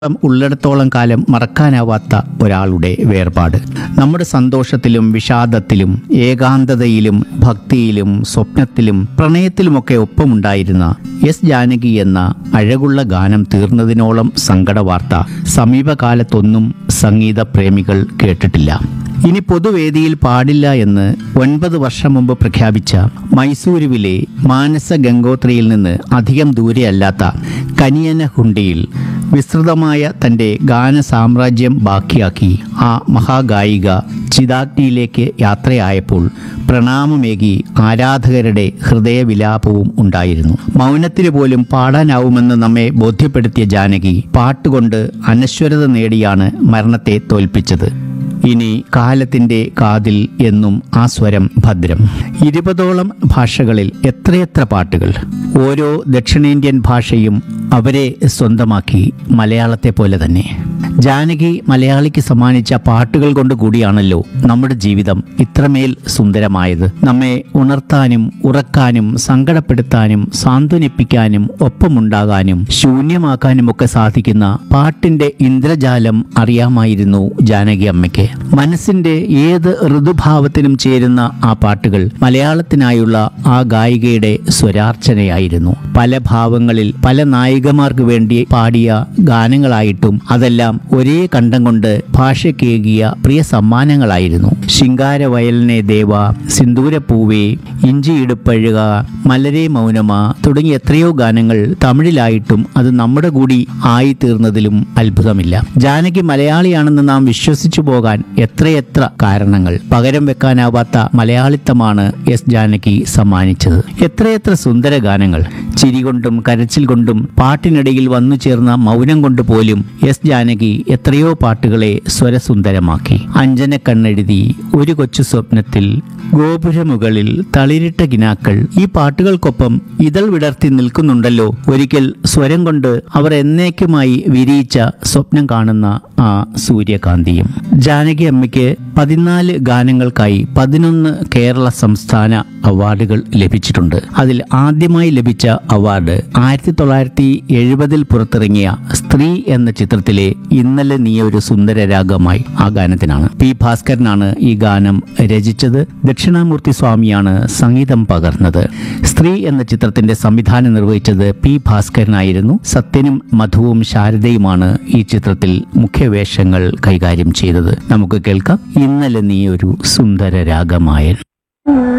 ഉള്ളിടത്തോളം കാലം മറക്കാനാവാത്ത ഒരാളുടെ വേർപാട് നമ്മുടെ സന്തോഷത്തിലും വിഷാദത്തിലും ഏകാന്തതയിലും ഭക്തിയിലും സ്വപ്നത്തിലും പ്രണയത്തിലുമൊക്കെ ഒപ്പമുണ്ടായിരുന്ന എസ് ജാനകി എന്ന അഴകുള്ള ഗാനം തീർന്നതിനോളം സങ്കടവാർത്ത സമീപകാലത്തൊന്നും സംഗീത പ്രേമികൾ കേട്ടിട്ടില്ല ഇനി പൊതുവേദിയിൽ പാടില്ല എന്ന് ഒൻപത് വർഷം മുമ്പ് പ്രഖ്യാപിച്ച മൈസൂരുവിലെ മാനസ ഗംഗോത്രിയിൽ നിന്ന് അധികം ദൂരെയല്ലാത്ത കനിയനഹുണ്ടിയിൽ വിസ്തൃതമായ തൻ്റെ ഗാന സാമ്രാജ്യം ബാക്കിയാക്കി ആ മഹാഗായിക ചിതാഗ്നിയിലേക്ക് യാത്രയായപ്പോൾ പ്രണാമമേകി ആരാധകരുടെ ഹൃദയവിലാപവും ഉണ്ടായിരുന്നു മൗനത്തിന് പോലും പാടാനാവുമെന്ന് നമ്മെ ബോധ്യപ്പെടുത്തിയ ജാനകി പാട്ടുകൊണ്ട് അനശ്വരത നേടിയാണ് മരണത്തെ തോൽപ്പിച്ചത് ഇനി കാലത്തിന്റെ കാതിൽ എന്നും ആ സ്വരം ഭദ്രം ഇരുപതോളം ഭാഷകളിൽ എത്രയെത്ര പാട്ടുകൾ ഓരോ ദക്ഷിണേന്ത്യൻ ഭാഷയും അവരെ സ്വന്തമാക്കി മലയാളത്തെ പോലെ തന്നെ ജാനകി മലയാളിക്ക് സമ്മാനിച്ച പാട്ടുകൾ കൊണ്ട് കൂടിയാണല്ലോ നമ്മുടെ ജീവിതം ഇത്രമേൽ സുന്ദരമായത് നമ്മെ ഉണർത്താനും ഉറക്കാനും സങ്കടപ്പെടുത്താനും സാന്ത്വനിപ്പിക്കാനും ഒപ്പമുണ്ടാകാനും ശൂന്യമാക്കാനും ഒക്കെ സാധിക്കുന്ന പാട്ടിന്റെ ഇന്ദ്രജാലം അറിയാമായിരുന്നു ജാനകി അമ്മയ്ക്ക് മനസ്സിന്റെ ഏത് ഋതുഭാവത്തിനും ചേരുന്ന ആ പാട്ടുകൾ മലയാളത്തിനായുള്ള ആ ഗായികയുടെ സ്വരാർച്ചനയായിരുന്നു പല ഭാവങ്ങളിൽ പല നായികമാർക്ക് വേണ്ടി പാടിയ ഗാനങ്ങളായിട്ടും അതെല്ലാം ഒരേ കണ്ടം കൊണ്ട് ഭാഷയ്ക്കേകിയ പ്രിയ സമ്മാനങ്ങളായിരുന്നു ശിങ്കാരവയലിനെ ദേവ സിന്ദൂരപ്പൂവേ ഇഞ്ചി ഇടുപ്പഴുക മലരെ മൗനമ തുടങ്ങിയ എത്രയോ ഗാനങ്ങൾ തമിഴിലായിട്ടും അത് നമ്മുടെ കൂടി ആയി തീർന്നതിലും അത്ഭുതമില്ല ജാനകി മലയാളിയാണെന്ന് നാം വിശ്വസിച്ചു പോകാൻ എത്രയെത്ര കാരണങ്ങൾ പകരം വെക്കാനാവാത്ത മലയാളിത്തമാണ് എസ് ജാനകി സമ്മാനിച്ചത് എത്രയെത്ര സുന്ദര ഗാനങ്ങൾ ചിരി കൊണ്ടും കരച്ചിൽ കൊണ്ടും പാട്ടിനിടയിൽ വന്നു ചേർന്ന മൗനം കൊണ്ട് പോലും എസ് ജാനകി എത്രയോ പാട്ടുകളെ സ്വരസുന്ദരമാക്കി അഞ്ജന കണ്ണെഴുതി ഒരു കൊച്ചു സ്വപ്നത്തിൽ ഗോപുരമുകളിൽ തളിരിട്ട കിനാക്കൾ ഈ പാട്ടുകൾക്കൊപ്പം ഇതൾ വിടർത്തി നിൽക്കുന്നുണ്ടല്ലോ ഒരിക്കൽ സ്വരം കൊണ്ട് അവർ എന്നേക്കുമായി വിരിയിച്ച സ്വപ്നം കാണുന്ന ആ സൂര്യകാന്തിയും ജാനകി അമ്മയ്ക്ക് പതിനാല് ഗാനങ്ങൾക്കായി പതിനൊന്ന് കേരള സംസ്ഥാന അവാർഡുകൾ ലഭിച്ചിട്ടുണ്ട് അതിൽ ആദ്യമായി ലഭിച്ച അവാർഡ് ആയിരത്തി തൊള്ളായിരത്തി എഴുപതിൽ പുറത്തിറങ്ങിയ സ്ത്രീ എന്ന ചിത്രത്തിലെ ഇന്നലെ നീ ഒരു സുന്ദര രാഗമായി ആ ഗാനത്തിനാണ് പി ഭാസ്കരനാണ് ഈ ഗാനം രചിച്ചത് ദക്ഷിണാമൂർത്തി സ്വാമിയാണ് സംഗീതം പകർന്നത് സ്ത്രീ എന്ന ചിത്രത്തിന്റെ സംവിധാനം നിർവഹിച്ചത് പി ഭാസ്കരനായിരുന്നു സത്യനും മധുവും ശാരദയുമാണ് ഈ ചിത്രത്തിൽ മുഖ്യവേഷങ്ങൾ കൈകാര്യം ചെയ്തത് നമുക്ക് കേൾക്കാം ഇന്നലെ നീ ഒരു സുന്ദര രാഗമായൻ